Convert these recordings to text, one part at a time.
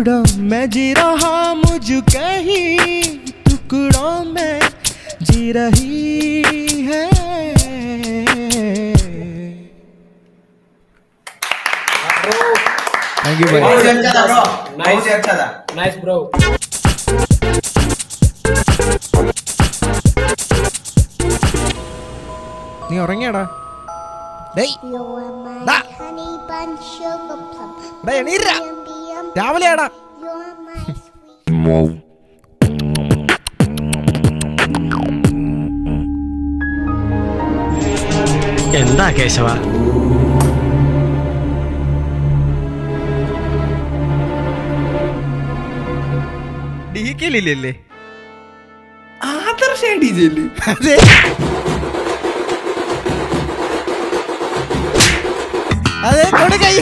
टुकड़ों में जी रहा मुझको ही टुकड़ों में जी रही है थैंक यू भाई बहुत अच्छा था ब्रो बहुत ही अच्छा था നൈസ് ബ്രോ നീ ഉറങ്ങിയാടാ ഡേയ് You're my Da. honey bun sugar plum. Day എണീരാ Yum, yum, രാവിലെയാടാ You're my sweet. എന്താ കേശവ ഡി കെയിലില്ലേ ആദർശ ഡി ജെയില് അതെ അതെ കൊണ്ട് കൈ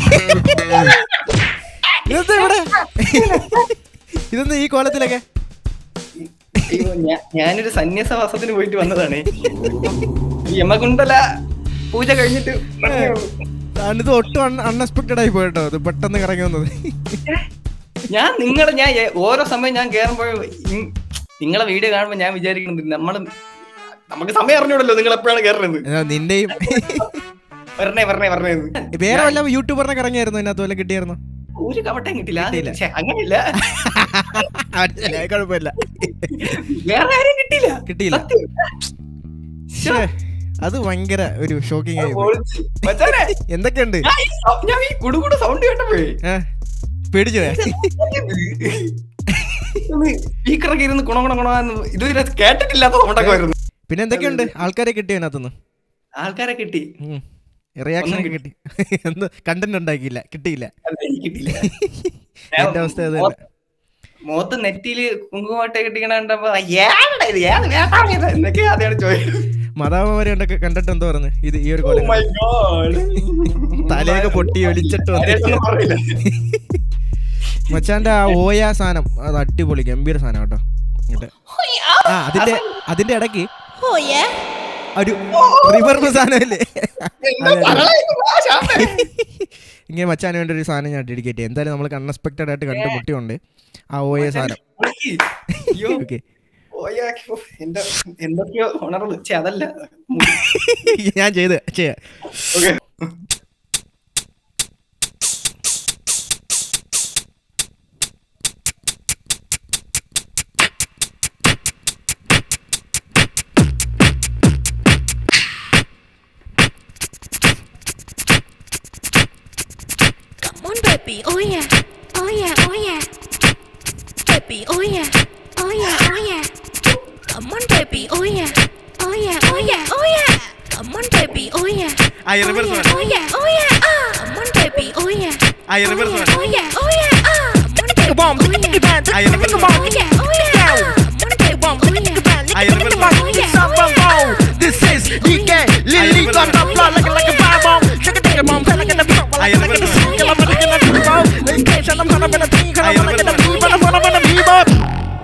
ഇതെന്താ ഇവിടെ ഇതെന്താ ഈ കോലത്തിലൊക്കെ അയ്യോ, ഞാ- ഞാനൊരു സന്യാസവാസത്തിന് പോയിട്ട് വന്നതാണ് ഈ യമകുണ്ടല പൂജ കഴിഞ്ഞിട്ട് വന്നേ ഉള്ളൂ. ഇത് ഒട്ടും അൺഎക്സ്പെക്ടഡ് ആയി പോയിട്ടോ ഇത് പെട്ടെന്ന് കറങ്ങി വന്നത് ഞാൻ നിങ്ങളെ ഞാൻ ഏ- ഓരോ സമയം ഞാൻ കേറുമ്പോ ഇ- നിങ്ങളെ വീഡിയോ കാണുമ്പോ ഞാൻ വിചാരിക്കുന്നത് നമ്മള് നമുക്ക് സമയം അറിഞ്ഞൂടല്ലോ നിങ്ങൾ എപ്പോഴാണ് കേറുന്നത് എന്നാ നിന്റെയും വരണേ വരണേ വരണേ വേറെ വല്ല യൂട്യൂബറിനെ കറങ്ങിയായിരുന്നു അതിനകത്ത് വല്ല കിട്ടിയായിരുന്നു ഒരു കവട്ടം കിട്ടില്ല അത് കിട്ടിയില്ല. ഛെ, അങ്ങനെയില്ല കുഴപ്പമില്ല വേറെ ആരും കിട്ടിയില്ല കിട്ടിയില്ല. സത്യം. ശ്ശോ, ശ്ശേ, അത് ഭയങ്കര ഒരു ഷോക്കിംഗ് ആയി പോയി. പൊളിച്ച്. മച്ചാനെ, എന്തൊക്കെയുണ്ട് ഞാൻ ഈ സൗ- ഞാൻ ഈ കുടുകുട സൗണ്ട് കേട്ടപ്പോഴേ ഏ? പേടിച്ചു പോയോ? സ്പീക്കറൊക്കെ ഇരുന്ന് ഗുണ ഗുണ ഗുണമെന്ന് ഇതുവരെ കേട്ടിട്ടില്ലാത്ത സൗണ്ടൊക്കെ വരുന്നു പിന്നെ എന്തൊക്കെയുണ്ട് ആൾക്കാരെ കിട്ടിയോ അതിനകത്തുനിന്ന് ആൾക്കാരെ കിട്ടി റിയാക്ഷൻ ഒന്നും ഒക്കെ കിട്ടി എന്ത് കണ്ടന്റ് ഉണ്ടാക്കിയില്ല കിട്ടിയില്ല അല്ല, എനിക്ക് കിട്ടിയില്ല എന്റെ അവസ്ഥ അത് തന്നെ. മോ- മുഖത്ത് നെറ്റിയില് കുങ്കുമട്ട കെട്ടിക്കണ കണ്ടപ്പോ ഏതാ ഇത് ഏത് വേട്ടാണ് ഇത് എന്നൊക്കെ ആദ്യമാണ് ചോദിച്ചത് മതാപമാരെ കണ്ടൊക്കെ കണ്ടിട്ട് എന്തോ പറഞ്ഞു ഇത് ഈ ഒരു Oh കൊല്ലം my God. തലയൊക്കെ പൊട്ടി ഒലിച്ചിട്ട് വന്നു. ആരെയൊന്നും പറയില്ല. മച്ചാന്റെ ആ ഓയ സാധനം അത് അടിപൊളി ഗംഭീര സാധനം കേട്ടോ ഇങ്ങോട്ട്. ആ അതിന്റെ അതിന്റെ ഇടയ്ക്ക് ഒരു റിവർബ് സാധനമില്ലേ എന്താ പറയണേ? ഇത് വാ, ശാന്തേ. ഇങ്ങനെ മച്ചാന് വേണ്ടി ഒരു സാധനം ഞാൻ ഡെഡിക്കേറ്റ് ചെയ്യാം എന്തായാലും നമ്മൾ അൺഎക്സ്പെക്ടഡ് ആയിട്ട് കണ്ടുമുട്ടിയുണ്ട് ആ ഓയ സാധനം അയ്യോ. ഓക്കെ ഓയാ, ഓ, എന്താ എന്തൊക്കെയോ ഉണർന്നു ചേ അതല്ല ഞാൻ ചെയ്ത് ചെയ്യാം okay Come on, baby. Oh yeah. Oh yeah. Oh yeah. Baby. Oh yeah. Oh yeah. Oh yeah. Come on, baby. Oh yeah. Oh yeah. Oh yeah. Oh yeah. Come on, baby. Oh yeah. ആ Oh rivers yeah. Oh yeah. Oh yeah. Ah. Come on, baby. Oh yeah. ആ Oh rivers yeah. Oh yeah. Oh yeah. Ah. Come on, baby. bomb. Oh yeah. I remember Oh yeah. Oh yeah. Ah. Come on, baby. Oh yeah. I remember Oh yeah. Oh yeah. This is DK Lily got the blood like like a bomb bomb. Check it take a bomb, like a bomb, like a like a single I'm gonna get a bomb. Location I'm gonna be a thing, I'm gonna get a beam, I'm gonna be a beam.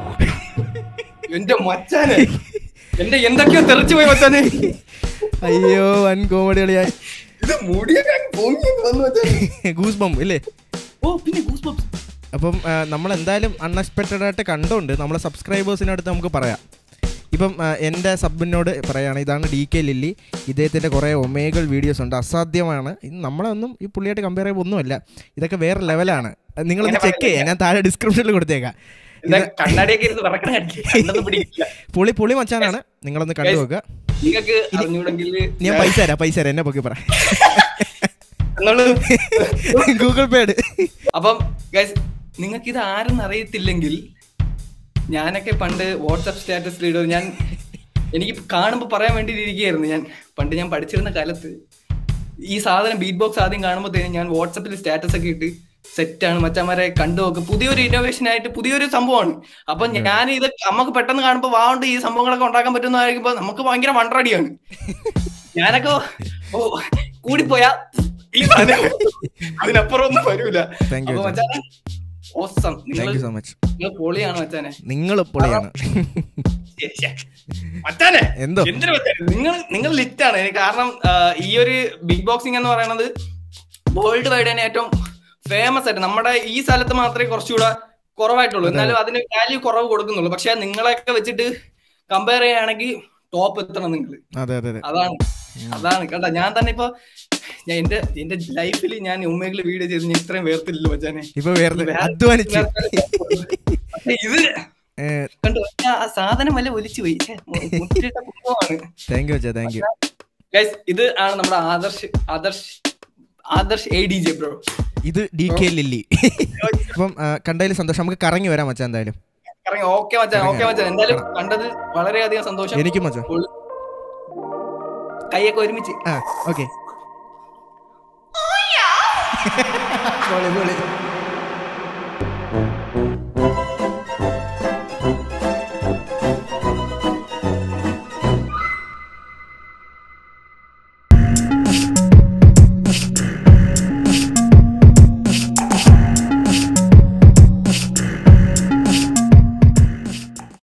എന്റെ മച്ചാനെ എന്റെ എന്തൊക്കെയോ തെറിച്ചു പോയി മച്ചാനെ അയ്യോ വൻ comedy കളിയായി ഇത് മുടിയൊക്കെ അങ്ങ് പൊങ്ങി വന്നു മച്ചാനെ ഗൂസ് ബം ഇല്ലേ ഓ പിന്നെ goose bumps. അപ്പം നമ്മൾ എന്തായാലും അൺഎക്സ്പെക്റ്റഡ് ആയിട്ട് കണ്ടുകൊണ്ട് നമ്മളെ സബ്സ്ക്രൈബേഴ്സിനടുത്ത് നമുക്ക് പറയാം ഇപ്പം ആ, എൻ്റെ സബിനോട് പറയുകയാണ് ഇതാണ് ഡി കെ ലില്ലി ഇദ്ദേഹത്തിൻ്റെ കുറേ ഒമേഗൾ വീഡിയോസ് ഉണ്ട് അസാധ്യമാണ് ഇത് നമ്മളൊന്നും ഈ പുള്ളിയായിട്ട് കമ്പയർ ചെയ്യുമ്പോൾ ഒന്നുമല്ല ഇതൊക്കെ വേറെ ലെവലാണ് നിങ്ങളൊന്ന് ചെക്ക് ചെയ്യാം ഞാൻ താഴെ ഡിസ്ക്രിപ്ഷനിൽ കൊടുത്തേക്കാം എന്താ കണ്ണാടിയൊക്കെ ഇരുന്ന് വിറക്കണ കണ്ടില്ലേ? കണ്ണൊന്നും പിടിക്കില്ല പുള്ളി പുള്ളി മച്ചാനാണ് നിങ്ങളൊന്ന് കണ്ടു നോക്കുക നിങ്ങൾക്ക് അറിഞ്ഞൂടെങ്കിൽ ഞാൻ പൈസ തരാം പൈസ തരാം എന്നെ പൊക്കി പറ എന്നുള്ളത് ഗൂഗിൾ പേഡ് അപ്പം ഗൈസ് നിങ്ങൾക്ക് ഇത് ആരെന്ന് അറിയത്തില്ലെങ്കിൽ ഞാനൊക്കെ പണ്ട് വാട്സപ്പ് സ്റ്റാറ്റസിൽ ഇടും ഞാൻ എനിക്ക് കാണുമ്പോൾ പറയാൻ വേണ്ടി ഇരിക്കുകയായിരുന്നു ഞാൻ പണ്ട് ഞാൻ പഠിച്ചിരുന്ന കാലത്ത് ഈ സാധനം ബീറ്റ് ബോക്സ് ആദ്യം കാണുമ്പോഴത്തേനും ഞാൻ വാട്സപ്പിൽ സ്റ്റാറ്റസ് ഒക്കെ ഇട്ട് സെറ്റാണ് മച്ചന്മാരെ കണ്ടു നോക്ക് പുതിയൊരു ഇന്നോവേഷൻ ആയിട്ട് പുതിയൊരു സംഭവമാണ് അപ്പൊ ഞാൻ ഇത് നമുക്ക് പെട്ടെന്ന് കാണുമ്പോൾ വാണ്ട് ഈ സംഭവങ്ങളൊക്കെ ഉണ്ടാക്കാൻ പറ്റുന്നതായിരിക്കുമ്പോ നമുക്ക് ഭയങ്കര വണ്ടറടിയാണ് ഞാനൊക്കെ ഓ കൂടിപ്പോയാ ഈ സാധനം അതിനപ്പുറം ഒന്നും വരൂല Thank you, അപ്പൊ മച്ചാനെ. മച്ചാനെ awesome. നിങ്ങള് താങ്ക് യു സോ മച്ച് നിങ്ങള് പൊളിയാണ് മച്ചാനെ നിങ്ങൾ പൊളിയാണ് ശ്ശെ, ശ്ശെ. മച്ചാനെ എന്തോ? എന്തിനു മച്ചാനെ നിങ്ങൾ നിങ്ങൾ ലിറ്റാണ് എനിക്ക് കാരണം ആ, ഈ ഒരു ബിഗ് ബോക്സിംഗ് എന്ന് പറയുന്നത് വേൾഡ് വൈഡ് തന്നെ ഏറ്റവും ഫേമസ് ആയിട്ട് നമ്മുടെ ഈ സ്ഥലത്ത് മാത്രമേ കുറച്ചുകൂടെ കുറവായിട്ടുള്ളൂ എന്നാലും അതിന് വാല്യൂ കുറവ് കൊടുക്കുന്നുള്ളൂ പക്ഷെ നിങ്ങളെയൊക്കെ വെച്ചിട്ട് കമ്പയർ ചെയ്യുകയാണെങ്കിൽ ടോപ്പ് എത്തണം നിങ്ങൾ അതെ അതെ അതെ അതാണ് അതാണ് കണ്ട ഞാൻ തന്നെ ഇപ്പൊ ഞാൻ എന്റെ എന്റെ ലൈഫിൽ ഞാൻ ഉമ്മയിൽ വീഡിയോ ചെയ്ത് ഞാൻ ഇത്രയും വേർത്തില്ലല്ലോ മച്ചാനെ ഇപ്പൊ വേറെ വേറെ- അധ്വാനിച്ചു പക്ഷേ ഇത് കണ്ടു ആ സാധനം വല്ല ഒലിച്ചു പോയി ഛെ, മു- മുറ്റിട്ട കുടുംബമാണ് താങ്ക് യു അച്ഛാ താങ്ക് യു ഗൈസ് ഇത് ആണ് നമ്മുടെ Adarsh Adarsh Adarsh A D J bro ഇത് ഡി കെ ലില്ലി അപ്പം കണ്ടതിൽ സന്തോഷം നമുക്ക് കറങ്ങി വരാം മച്ചാ എന്തായാലും കറങ്ങി ഓക്കെ മച്ചാൻ ഓക്കെ മച്ചാൻ എന്തായാലും കണ്ടത് വളരെയധികം സന്തോഷം എനിക്കും മച്ചാ ഉൾ- കൈയൊക്കെ ഒരുമിച്ച് ആ ഓക്കെ പൊളി, പൊളി.